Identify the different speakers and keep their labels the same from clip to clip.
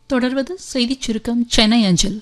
Speaker 1: தொடர்வது செய்திச் சுருக்கம் சென்னை அஞ்சல்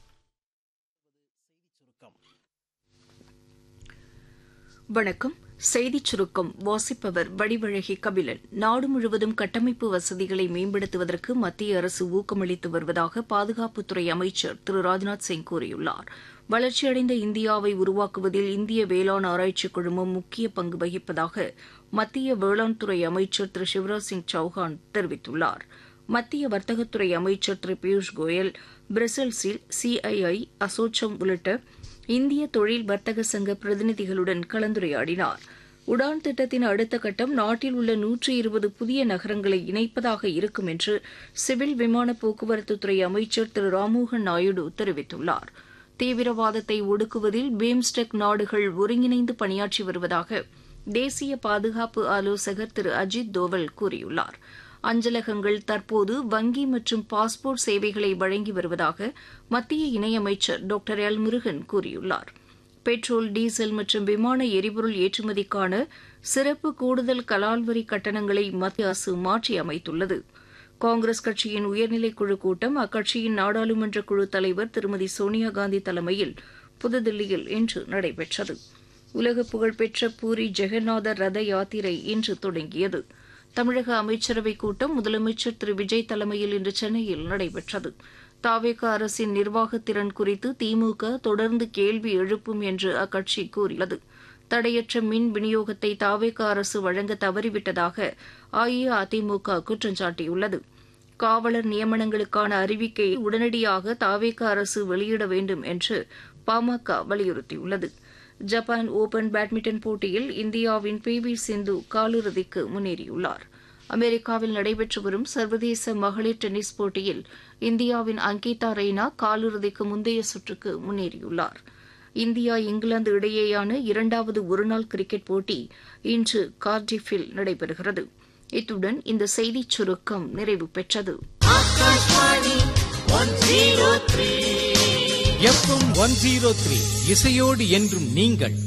Speaker 2: வணக்கம் செய்திச் சுருக்கம் வாசிப்பவர் வடிவழகி கபிலன் நாடு முழுவதும் கட்டமைப்பு வசதிகளை மேம்படுத்துவதற்கு மத்திய அரசு ஊக்கமளித்து வருவதாக பாதுகாப்புத்துறை அமைச்சர் திரு ராஜ்நாத் சிங் கூறியுள்ளார் வளர்ச்சியடைந்த இந்தியாவை உருவாக்குவதில் இந்திய வேளாண் ஆராய்ச்சிக் குழுமம் முக்கிய பங்கு வகிப்பதாக மத்திய வேளாண் துறை அமைச்சர் திரு சிவராஜ் சிங் சௌஹான் தெரிவித்துள்ளார் மத்திய வர்த்தகத்துறை அமைச்சர் திரு பியூஷ் கோயல் பிரசல்ஸில் சிஐஐ அசோச்சம் உள்ளிட்ட இந்திய தொழில் வர்த்தக சங்க பிரதிநிதிகளுடன் கலந்துரையாடினார் உடான் திட்டத்தின் அடுத்த கட்டம் நாட்டில் உள்ள நூற்றி இருபது புதிய நகரங்களை இணைப்பதாக இருக்கும் என்று சிவில் விமான போக்குவரத்துத்துறை அமைச்சர் திரு ராம்மோகன் நாயுடு தெரிவித்துள்ளார் தீவிரவாதத்தை ஒடுக்குவதில் பிம்ஸ்டெக் நாடுகள் ஒருங்கிணைந்து பணியாற்றி வருவதாக தேசிய பாதுகாப்பு ஆலோசகர் திரு அஜித் தோவல் கூறியுள்ளார் அஞ்சலகங்கள் தற்போது வங்கி மற்றும் பாஸ்போர்ட் சேவைகளை வழங்கி வருவதாக மத்திய இணையமைச்சர் டாக்டர் எல் முருகன் கூறியுள்ளார் பெட்ரோல் டீசல் மற்றும் விமான எரிபொருள் ஏற்றுமதிக்கான சிறப்பு கூடுதல் கலால்வரி கட்டணங்களை மத்திய அரசு மாற்றி அமைத்துள்ளது காங்கிரஸ் கட்சியின் உயர்நிலைக்குழு கூட்டம் அக்கட்சியின் நாடாளுமன்ற குழு தலைவர் திருமதி சோனியா காந்தி தலைமையில் புதுதில்லியில் இன்று நடைபெற்றது உலக புகழ்பெற்ற பூரி ஜெகநாதர் ரத யாத்திரை இன்று தொடங்கியது தமிழக அமைச்சரவைக் கூட்டம் முதலமைச்சர் திரு விஜய் தலைமையில் இன்று சென்னையில் நடைபெற்றது தாவேக அரசின் நிர்வாகத்திறன் குறித்து திமுக தொடர்ந்து கேள்வி எழுப்பும் என்று அக்கட்சி கூறியுள்ளது தடையற்ற மின் விநியோகத்தை தாவேக அரசு வழங்க தவறிவிட்டதாக அஇஅதிமுக குற்றம் சாட்டியுள்ளது காவலர் நியமனங்களுக்கான அறிவிக்கையை உடனடியாக தாவேக அரசு வெளியிட வேண்டும் என்று பாமக வலியுறுத்தியுள்ளது ஜப்பான் ஓபன் பேட்மிண்டன் போட்டியில் இந்தியாவின் பி வி சிந்து காலிறுதிக்கு முன்னேறியுள்ளார் அமெரிக்காவில் நடைபெற்று வரும் சர்வதேச மகளிர் டென்னிஸ் போட்டியில் இந்தியாவின் அங்கிதா ரெய்னா காலிறுதிக்கு முந்தைய சுற்றுக்கு முன்னேறியுள்ளார் இந்தியா இங்கிலாந்து இடையேயான இரண்டாவது ஒருநாள் கிரிக்கெட் போட்டி இன்று கார்டிஃபில் நடைபெறுகிறது இத்துடன் இந்த செய்திச் சுருக்கம் நிறைவு பெற்றது
Speaker 3: எஃப்எம் ஒன் ஜீரோ த்ரீ இசையோடு என்றும் நீங்கள்